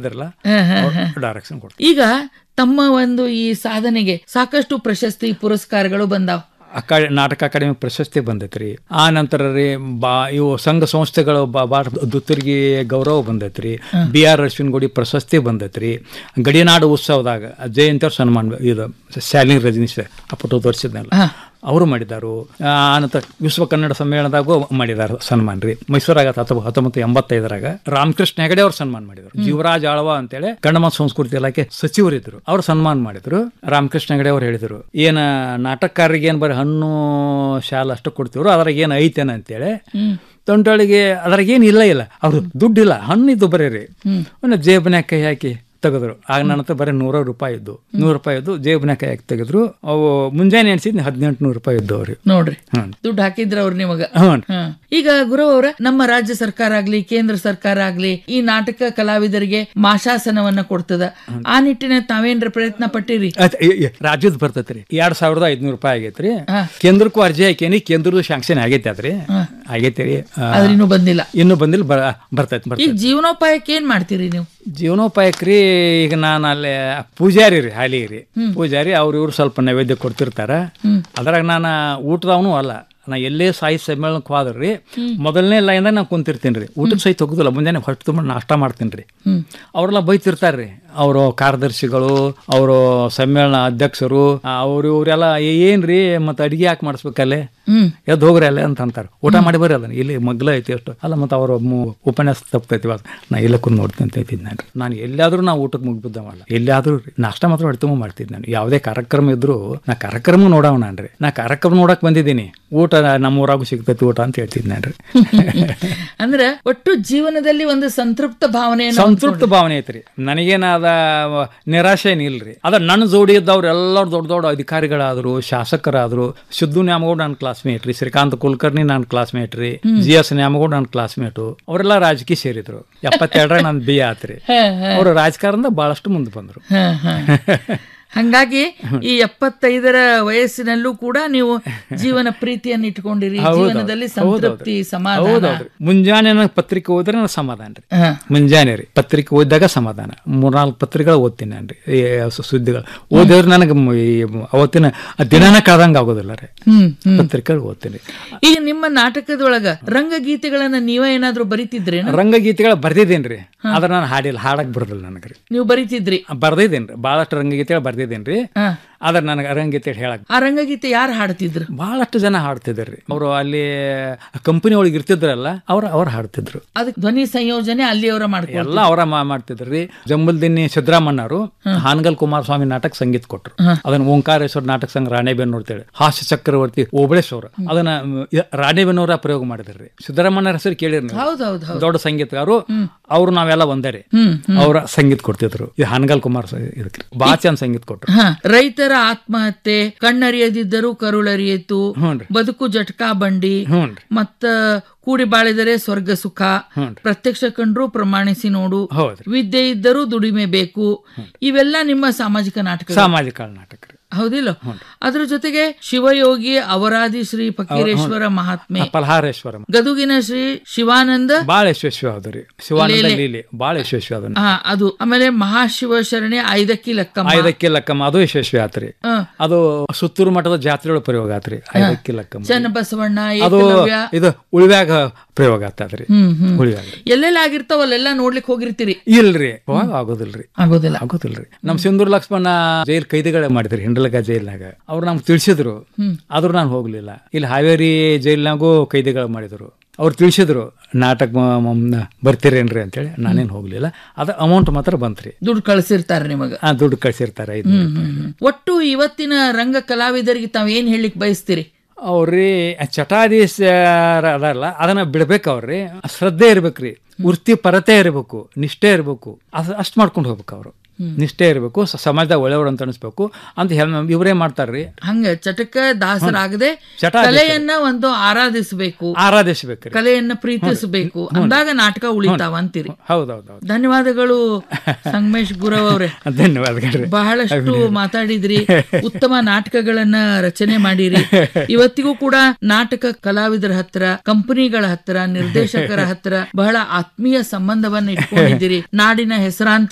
ಹೇಳಿದ್ರಲ್ಲ ಹ, ಹ, ಹ. ಡೈರೆಕ್ಷನ್ ಕೊಡ್ತಾರೆ ಈಗ ತಮ್ಮ ಒಂದು ಈ ಸಾಧನೆಗೆ ಸಾಕಷ್ಟು ಪ್ರಶಸ್ತಿ ಪುರಸ್ಕಾರಗಳು ಬಂದಾವ್ ಅಕಾ ನಾಟಕ ಅಕಾಡೆಮಿ ಪ್ರಶಸ್ತಿ ಬಂದೈತ್ರಿ ಆ ನಂತರ ರೀ ಬಾ ಇವು ಸಂಘ ಸಂಸ್ಥೆಗಳು ಬಾ- ಭಾಳ ದುತ್ತರಿಗೆ ಗೌರವ ಬಂದೈತ್ರಿ ಬಿ ಆರ್ ಅಶ್ವಿನ್ಗುಡಿ ಪ್ರಶಸ್ತಿ ಬಂದೈತ್ರಿ ಗಡಿನಾಡು ಉತ್ಸವದಾಗ ಜಯಂತಿ ಅವ್ರ ಸನ್ಮಾನ ಇದು ಶಾಲಿನಿ ರಜನೀಶ್ ಅಪ್ಪಟ್ಟು ತೋರಿಸಿದ್ನಲ್ಲ ಅವರು ಮಾಡಿದಾರು ಆ ನಂತರ ವಿಶ್ವ ಕನ್ನಡ ಸಮ್ಮೇಳನದಾಗೂ ಮಾಡಿದಾರೆ ಸನ್ಮಾನ ರೀ ಮೈಸೂರಾಗ ಹತ್ತೊಂಬ ಹತ್ತೊಂಬತ್ತು ಎಂಬತ್ತೈದರಾಗ ರಾಮಕೃಷ್ಣ ಹೆಗಡೆ ಅವ್ರು ಸನ್ಮಾನ ಮಾಡಿದ್ರು ಜೀವರಾಜ್ ಆಳ್ವ ಅಂತೇಳಿ ಕನ್ನಡ ಮತ್ತು ಸಂಸ್ಕೃತಿ ಇಲಾಖೆ ಸಚಿವರಿದ್ರು ಅವ್ರು ಸನ್ಮಾನ ಮಾಡಿದ್ರು ರಾಮಕೃಷ್ಣ ಹೆಗಡೆ ಅವ್ರು ಹೇಳಿದ್ರು ಏನ ನಾಟಕಕಾರರಿಗೆ ಏನ್ ಬರೀ ಹಣ್ಣು ಶಾಲ ಅಷ್ಟು ಕೊಡ್ತಿದ್ರು ಅದ್ರಾಗ ಏನು ಐತೇನ ಅಂತೇಳಿ ತೊಂಟಳಿಗೆ ಅದ್ರಾಗ ಏನು ಇಲ್ಲ ಇಲ್ಲ ಅವ್ರು ದುಡ್ಡಿಲ್ಲ ಹಣ್ಣು ಇದ್ದು ಬರೀ ರೀ ಒಂದು ಜೇಬನ್ಯಾಗ ಕೈ ಹಾಕಿ ತೆಗೆದ್ರು ಆಗ ನನ್ನ ಹತ್ರ ಬರೀ ನೂರ ರೂಪಾಯಿ ಇದ್ದು ನೂರು ರೂಪಾಯಿ ಇದ್ದು ಜೇಬನ್ಯಾಗ ಕೈ ಹಾಕಿ ತೆಗೆದ್ರು ಅವು ಮುಂಜಾನೆ ಎಣಿಸಿದ್ ಹದಿನೆಂಟು ನೂರು ರೂಪಾಯಿ ಇದ್ದು ಅವ್ರಿಗೆ ನೋಡ್ರಿ ಹ್ಮ್. ದುಡ್ಡು ಹಾಕಿದ್ರ ಅವ್ರು ನಿಮಗ ಹ್ಞೂ ಹ. ಈಗ ಗುರು ಅವರ ನಮ್ಮ ರಾಜ್ಯ ಸರ್ಕಾರ ಆಗ್ಲಿ ಕೇಂದ್ರ ಸರ್ಕಾರ ಆಗ್ಲಿ ಈ ನಾಟಕ ಕಲಾವಿದರಿಗೆ ಮಾಶಾಸನವನ್ನ ಕೊಡ್ತದ ಆ ನಿಟ್ಟಿನ ತಾವೇನ್ರ ಪ್ರಯತ್ನ ಪಟ್ಟಿರಿ ಅದ್- ಈ- ಈ ರಾಜ್ಯದ ಬರ್ತೈತ್ರಿ ಎರಡ್ ಸಾವಿರದ ಐದ್ನೂರು ರೂಪಾಯಿ ಆಗೈತ್ರಿ ಹಾ. ಕೇಂದ್ರಕ್ಕೂ ಅರ್ಜಿ ಹಾಕೇನಿ ಕೇಂದ್ರದ ಶಾಂಕ್ಷನ್ ಆಗೈತೆ ಅದ್ರಿ ಆಗೈತೆ ರೀ ಆ, ಆದ್ರೆ ಇನ್ನೂ ಬಂದಿಲ್ಲ ಇನ್ನೂ ಬಂದಿಲ್ಲ ಬ ಬರ್ತೈತಿ ಬರ್ತೈತಿ ಈಗ ಜೀವನೋಪಾಯಕ್ಕೆ ಏನ್ ಮಾಡ್ತೀರಿ ನೀವು ಜೀವನೋಪಾಯಕ್ಕೆ ರೀ ಈಗ ನಾನು ಅಲ್ಲಿ ಪೂಜಾರಿ ರೀ ಹಾಲಿ ರೀ ಪೂಜಾರಿ ಅವ್ರು ಇವ್ರು ಸ್ವಲ್ಪ ನೈವೇದ್ಯ ಕೊಡ್ತಿರ್ತಾರ ಅದ್ರಾಗ ನಾನು ಊಟದವನು ಅಲ್ಲ ನಾ ಎಲ್ಲೇ ಸಾಯಿ ಸಮ್ಮೇಳನಕ್ಕೆ ಹೋದ್ರಿ ಮೊದಲನೇ ಲೈನ್ದಾಗ ನಾನು ಕುಂತಿರ್ತೀನಿ ರೀ ಊಟಕ್ಕೆ ಸಹಿತ ಹೋಗುದಿಲ್ಲ ಮುಂಜಾನೆ ಹೊಟ್ಟೆ ತುಂಬ ನಾಷ್ಟ ಮಾಡ್ತೀನಿ ರೀ ಅವರೆಲ್ಲ ಬೈತಿರ್ತಾರೆ ರೀ ಅವರು ಕಾರ್ಯದರ್ಶಿಗಳು ಅವರು ಸಮ್ಮೇಳನ ಅಧ್ಯಕ್ಷರು ಅವ್ರು ಇವರೆಲ್ಲ ಏನ್ರಿ ಮತ್ತೆ ಅಡಿಗೆ ಯಾಕೆ ಮಾಡಿಸ್ಬೇಕಲ್ಲೇ ಹ್ಮ್ ಎದ್ದು ಹೋಗ್ರಿ ಅಲ್ಲೇ ಅಂತ ಅಂತಾರೆ ಊಟ ಮಾಡಿ ಬರ್ರಿ ಅದನ್ನ ಇಲ್ಲಿ ಮಗ್ಲ ಐತಿ ಅಷ್ಟು ಅಲ್ಲ ಮತ್ತು ಅವರು ಉಪನ್ಯಾಸ ತಪ್ಪೈತಿ ಇವತ್ತು ನಾ ಇಲ್ಲ ಕುಂದು ನೋಡ್ತೀನಿ ಅಂತ ಐತಿದ್ ನಾನು ನಾನು ಎಲ್ಲಾದ್ರೂ ನಾ ಊಟಕ್ಕೆ ಮುಗ್ಬಿದ್ದವಲ್ಲ ಎಲ್ಲಾದ್ರೂ ರೀ ನಾಷ್ಟ ಮಾತ್ರ ಹೊಟ್ಟೆ ತುಂಬ ಮಾಡ್ತಿದ್ದೆ ನಾನು ಯಾವುದೇ ಕಾರ್ಯಕ್ರಮ ಇದ್ರು ನಾ ಕಾರ್ಯಕ್ರಮ ನೋಡವ ನಾನು ರೀ ನಾ ಕಾರ್ಯಕ್ರಮ ನೋಡಕ್ ಬಂದಿದ್ದೀನಿ ಊಟ ನಮ್ಮ ಊರಾಗೂ ಸಿಗ್ತೈತಿ ಊಟ ಅಂತ ಹೇಳ್ತಿದ್ದೆ ನಾನು ರೀ ಅಂದ್ರ ಒಟ್ಟು ಜೀವನದಲ್ಲಿ ಒಂದು ಸಂತೃಪ್ತ ಭಾವನೆಯನ್ನು ಸಂತೃಪ್ತ ಭಾವನೆ ಐತ್ರಿ ನನಗೇನಾದ ನಿರಾಶೆ ಏನಿಲ್ರಿ ಅದ ನನ್ನ ಜೋಡಿ ಇದ್ದವ್ರು ಎಲ್ಲರೂ ದೊಡ್ಡ ದೊಡ್ಡ ಅಧಿಕಾರಿಗಳಾದ್ರು ಶಾಸಕರಾದ್ರು ಸಿದ್ದು ನ್ಯಾಮಗೌಡ ನನ್ನ ಕ್ಲಾಸ್ಮೇಟ್ ರೀ ಶ್ರೀಕಾಂತ್ ಕುಲಕರ್ಣಿ ನನ್ನ ಕ್ಲಾಸ್ಮೇಟ್ ರೀ ಜಿ ಎಸ್ ನ್ಯಾಮಗೌಡ ನನ್ನ ಕ್ಲಾಸ್ಮೇಟು ಅವರೆಲ್ಲ ರಾಜಕೀಯ ಸೇರಿದ್ರು ಎಪ್ಪತ್ತೆರಡರ ನನ್ನ ಬಿ ಆತ್ರಿ ಹ, ಹ, ಅವರು ರಾಜಕಾರಣದ ಬಹಳಷ್ಟು ಮುಂದೆ ಬಂದ್ರು ಹ, ಹ. ಹಂಗಾಗಿ ಈ ಎಪ್ಪತ್ತೈದರ ವಯಸ್ಸಿನಲ್ಲೂ ಕೂಡ ನೀವು ಜೀವನ ಪ್ರೀತಿಯನ್ನು ಇಟ್ಕೊಂಡಿರಿ ಜೀವನದಲ್ಲಿ ಸಂತೃಪ್ತಿ ಸಮಾಧಾನ ಹೌದೌದ್ರಿ ಮುಂಜಾನೆ ನನಗೆ ಪತ್ರಿಕೆ ಓದಿದ್ರೆ ನನಗೆ ಸಮಾಧಾನ ರೀ ಹ. ಮುಂಜಾನೆ ರೀ ಪತ್ರಿಕೆ ಓದಿದಾಗ ಸಮಾಧಾನ ಮೂರ್ನಾಲ್ಕು ಪತ್ರಿಕೆಗಳು ಓದ್ತೀನಿ ನಾನು ರೀ ಈ ಸು- ಸುದ್ದಿಗಳು ಓದಿದ್ರೆ ನನಗೆ ಮ್- ಈ ಅವತ್ತಿನ ಆ ದಿನನ ಕಳ್ದಂಗೆ ಆಗೋದಿಲ್ಲ ರೀ ಹ್ಮ್ ಹ್ಮ್. ಪತ್ರಿಕೆಗಳು ಓದ್ತೀನಿ ಈಗ ನಿಮ್ಮ ನಾಟಕದೊಳಗ ರಂಗಗೀತೆಗಳನ್ನ ನೀವೇ ಏನಾದ್ರೂ ಬರಿತಿದ್ರೇನು ರಂಗಗೀತೆಗಳು ಬರ್ದಿದ್ದೀನಿ ರೀ ಆದ್ರೆ ನಾನು ಹಾಡಿಲ್ಲ ಹಾಡಕ್ ಬರೋದಿಲ್ಲ ನನಗೆ ರೀ ನೀವು ಬರಿತಿದ್ರಿ ಬರ್ದಿದ್ದೀನಿ ರೀ ಭಾಳಷ್ಟು ರಂಗಗೀತೆಗಳು ಬರ್ದಿದ್ದೀನಿ ರೀ ಹ. ಆದ್ರೆ ನನಗೆ ರಂಗಗೀತೆ ಹೇಳಕ್ ಆ ರಂಗಗೀತೆ ಯಾರು ಹಾಡ್ತಿದ್ರು ಭಾಳಷ್ಟು ಜನ ಹಾಡ್ತಿದ್ರು ರೀ ಅವರು ಅಲ್ಲಿ ಕಂಪನಿ ಒಳಗೆ ಇರ್ತಿದ್ರಲ್ಲ ಅವ್ರು ಅವ್ರು ಹಾಡ್ತಿದ್ರು ಅದಕ್ಕೆ ಧ್ವನಿ ಸಂಯೋಜನೆ ಅಲ್ಲಿಯವರ ಮಾಡ್ಕೊಂಡು ಎಲ್ಲ ಅವರ ಮಾಡ್ತಿದ್ರು ರೀ ಜಂಬಲ್ದಿನ್ನಿ ಸಿದ್ದರಾಮಣ್ಣವರು ಹಾನಗಲ್ ಕುಮಾರಸ್ವಾಮಿ ನಾಟಕ ಸಂಗೀತ ಕೊಟ್ರು ಅದನ್ನ ಓಂಕಾರೇಶ್ವರ ನಾಟಕ ಸಂಘ ರಾಣೆಬೆನ್ನೂರು ಅಂತೇಳಿ ಹಾಸ್ಯ ಚಕ್ರವರ್ತಿ ಓಬಳೇಶ್ವರ ಅದನ್ನ ಮ್, ಯ- ರಾಣೆಬೆನ್ನೂರ ಪ್ರಯೋಗ ಮಾಡಿದ್ರಿ ಸಿದ್ದರಾಮಣ್ಣರ ಹೆಸರು ಕೇಳಿರಿ ನೀವು ಹೌದೌದು ಹೌದು ದೊಡ್ಡ ಸಂಗೀತಗಾರು ಅವ್ರು ನಾವೆಲ್ಲ ಒಂದೇ ರೀ ಹ್ಮ್ ಅವ್ರ ಸಂಗೀತ ಕೊಡ್ತಿದ್ರು ಇದು ಹಾನಗಲ್ ಕುಮಾರ್ ಸ- ಇದಕ್ಕೆ ಭಾಳ ಚಂದ ಸಂಗೀತ ಕೊಟ್ರು ಹ ರೈತರ ಆತ್ಮಹತ್ಯೆ ಕಣ್ಣರಿಯದಿದ್ದರೂ ಕರುಳರಿಯಿತು ಹ್ಞೂನ್ರಿ ಬದುಕು ಜಟಕಾ ಬಂಡಿ ಹ್ಞೂನ್ರಿ ಮತ್ತ ಕೂಡಿ ಬಾಳಿದರೆ ಸ್ವರ್ಗ ಸುಖ ಹ್ಞೂನ್ರಿ ಪ್ರತ್ಯಕ್ಷ ಕಂಡ್ರು ಪ್ರಮಾಣಿಸಿ ನೋಡು ಹೌದ್ರಿ ವಿದ್ಯೆ ಇದ್ದರೂ ದುಡಿಮೆ ಬೇಕು ಇವೆಲ್ಲ ನಿಮ್ಮ ಸಾಮಾಜಿಕ ನಾಟಕ ಸಾಮಾಜಿಕ ನಾಟಕ ರೀ ಹೌದಿಲ್ಲ ಅದ್ರ ಜೊತೆಗೆ ಶಿವಯೋಗಿ ಅವರಾದಿ ಶ್ರೀ ಫಕೀರೇಶ್ವರ ಮಹಾತ್ಮೆ ಫಲಹಾರೇಶ್ವರ ಗದುಗಿನ ಶ್ರೀ ಶಿವಾನಂದ ಭಾಳ ಯಶಸ್ವಿ ಆದ್ರು ರೀ ಶಿವಾನಂದ ಲೀಲೆ ಭಾಳ ಯಶಸ್ವಿ ಆದ ಆ, ಅದು ಆಮೇಲೆ ಮಹಾಶಿವ ಶರಣೆ ಐದಕ್ಕಿ ಲೆಕ್ಕಮ್ಮ ಐದಕ್ಕೆ ಲಕ್ಕಮ್ಮ ಅದು ಯಶಸ್ವಿ ಆತ್ರಿ ಹ. ಅದು ಸುತ್ತೂರು ಮಠದ ಜಾತ್ರೆಯೊಳ ಪ್ರಯೋಗ ಆತ್ರಿ ಐದಕ್ಕೆ ಲಕ್ಕಮ್ಮ ಚನ್ನಬಸವಣ್ಣ ಅದು ಏಕಲವ್ಯ ಇದು ಉಳ್ವ್ಯಾಗ ಪ್ರಯೋಗ ಆಗ್ತದ್ರಿ ಹ್ಮ್ ಹ್ಮ್ ಉಳ್ವ್ಯಾಗ ಎಲ್ಲೆಲ್ಲ ಆಗಿರ್ತಾವ ಅಲ್ಲೆಲ್ಲ ನೋಡ್ಲಿಕ್ಕೆ ಹೋಗಿರ್ತೀರಿ ಇಲ್ರಿ ಅವಾಗ ಆಗೋದಿಲ್ರಿ ಆಗೋದಿಲ್ಲ ಆಗೋದಿಲ್ರಿ ನಮ್ ಸಿಂಧೂರ್ ಲಕ್ಷ್ಮಣ ಜೈಲ್ ಕೈದಿಗಳೇ ಮಾಡಿದ್ರಿ ಹಿಂಡಲಗ ಜೈಲ್ನಾಗ ಅವ್ರು ನಮ್ಗೆ ತಿಳಿಸಿದ್ರು ಆದ್ರೂ ನಾನು ಹೋಗ್ಲಿಲ್ಲ ಇಲ್ಲಿ ಹಾವೇರಿ ಜೈಲ್ನಾಗೂ ಕೈದಿಗಳು ಮಾಡಿದ್ರು ಅವ್ರು ತಿಳಿಸಿದ್ರು ನಾಟಕ ಮ- ಮ- ಬರ್ತೀರೇನ್ರಿ ಅಂತೇಳಿ ನಾನೇನು ಹೋಗ್ಲಿಲ್ಲ ಅದ ಅಮೌಂಟ್ ಮಾತ್ರ ಬಂತ್ರಿ ದುಡ್ಡು ಕಳ್ಸಿರ್ತಾರ ನಿಮಗ ಆ ದುಡ್ಡು ಕಳ್ಸಿರ್ತಾರೆ ಐದು ಹ್ಮ್, ಹ್ಮ್, ಹ್ಮ್. ಒಟ್ಟು ಇವತ್ತಿನ ರಂಗ ಕಲಾವಿದರಿಗೆ ತಾವ್ ಏನ್ ಹೇಳಿಕ್ ಬಯಸ್ತೀರಿ ಅವ್ರಿ ಚಟಾಧೀಶ ಅದಲ್ಲ ಅದನ್ನ ಬಿಡ್ಬೇಕು ಅವ್ರಿ ಶ್ರದ್ಧೆ ಇರ್ಬೇಕ್ರಿ ವೃತ್ತಿ ಪರತೆ ಇರಬೇಕು ನಿಷ್ಠೆ ಇರಬೇಕು ಅಷ್ಟು ಮಾಡ್ಕೊಂಡು ಹೋಗ್ಬೇಕು ಅವರು ನಿಷ್ಠೆ ಇರಬೇಕು ಸಮಾಜದಾಗ ಒಳ್ಳೆಯವರು ಅಂತ ಅನಿಸ್ಬೇಕು ಅಂತ ಹೆಲ್- ಇವರೇ ಮಾಡ್ತಾರ್ರಿ ಹಂಗ ಚಟಕ ದಾಸರಾಗದೆ ಚಟಾಧೀಶರು. ಕಲೆಯನ್ನ ಒಂದು ಆರಾಧಿಸಬೇಕು ಆರಾಧಿಸ್ಬೇಕ್ರಿ ಕಲೆಯನ್ನ ಪ್ರೀತಿಸಬೇಕು ಅಂದಾಗ ನಾಟಕ ಉಳಿತಾವ ಅಂತೀರಿ ಹೌದೌದು ಧನ್ಯವಾದಗಳು ಸಂಗಮೇಶ್ ಗುರವ್ ಅವ್ರೆ ಧನ್ಯವಾದಗಳು ಬಹಳಷ್ಟು ಮಾತಾಡಿದ್ರಿ ಉತ್ತಮ ನಾಟಕಗಳನ್ನ ರಚನೆ ಮಾಡಿರಿ ಇವತ್ತಿಗೂ ಕೂಡ ನಾಟಕ ಕಲಾವಿದರ ಹತ್ರ ಕಂಪನಿಗಳ ಹತ್ರ ನಿರ್ದೇಶಕರ ಹತ್ರ ಬಹಳ ಆತ್ಮೀಯ ಸಂಬಂಧವನ್ನ ಇಟ್ಕೊಂಡಿದ್ದೀರಿ ನಾಡಿನ ಹೆಸರಾಂತ